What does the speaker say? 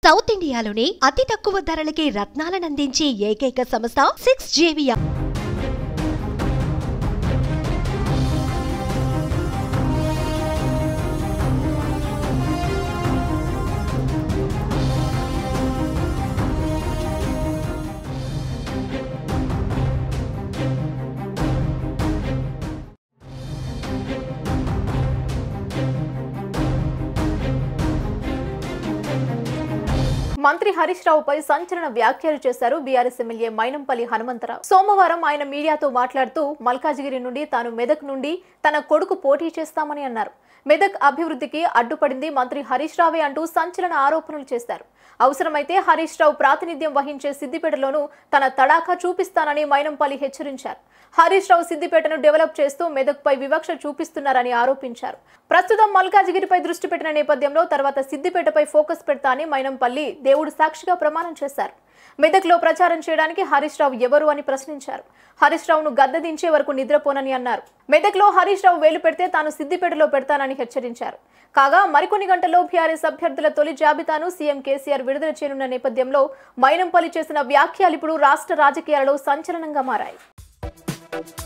south ఇండియాలోనే అతి తక్కువ ధరలకి రత్నాలనందించే ఏకైక సంస్థ సిక్స్ జేవియా మంత్రి హరీష్ రావుపై సంచలన వ్యాఖ్యలు చేశారు బీఆర్ఎస్ ఎమ్మెల్యే మైనంపల్లి హనుమంతరావు సోమవారం ఆయన మీడియాతో మాట్లాడుతూ మల్కాజిగిరి నుండి తాను మెదక్ నుండి తన కొడుకు పోటీ చేస్తామని అన్నారు మెదక్ అభివృద్ధికి అడ్డుపడింది మంత్రి హరీష్ రావే అంటూ సంచలన ఆరోపణలు చేశారు అవసరమైతే హరీష్ రావు ప్రాతినిధ్యం వహించే సిద్దిపేటలోనూ తన తడాఖా చూపిస్తానని మైనంపల్లి హెచ్చరించారు హరీష్ రావు సిద్దిపేటను డెవలప్ చేస్తూ మెదక్పై వివక్ష చూపిస్తున్నారని ఆరోపించారు ప్రస్తుతం మల్కాజిగిరిపై దృష్టి పెట్టిన నేపథ్యంలో తర్వాత సిద్దిపేటపై ఫోకస్ పెడతా అని మైనంపల్లి దేవుడు సాక్షిగా ప్రమాణం చేశారు మెదక్లో ప్రచారం చేయడానికి హరీష్ రావు ఎవరు అని ప్రశ్నించారు హరీష్ రావును గద్దదించే వరకు నిద్రపోనని అన్నారు మెదక్లో హరీష్ రావు వేలు పెడితే తాను సిద్దిపేటలో పెడతానని హెచ్చరించారు కాగా మరికొన్ని గంటల్లో బీఆర్ఎస్ అభ్యర్థుల తొలి జాబితాను సీఎం కేసీఆర్ విడుదల చేయనున్న నేపథ్యంలో మైనంపల్లి చేసిన వ్యాఖ్యలు ఇప్పుడు రాష్ట్ర రాజకీయాలలో సంచలనంగా మారాయి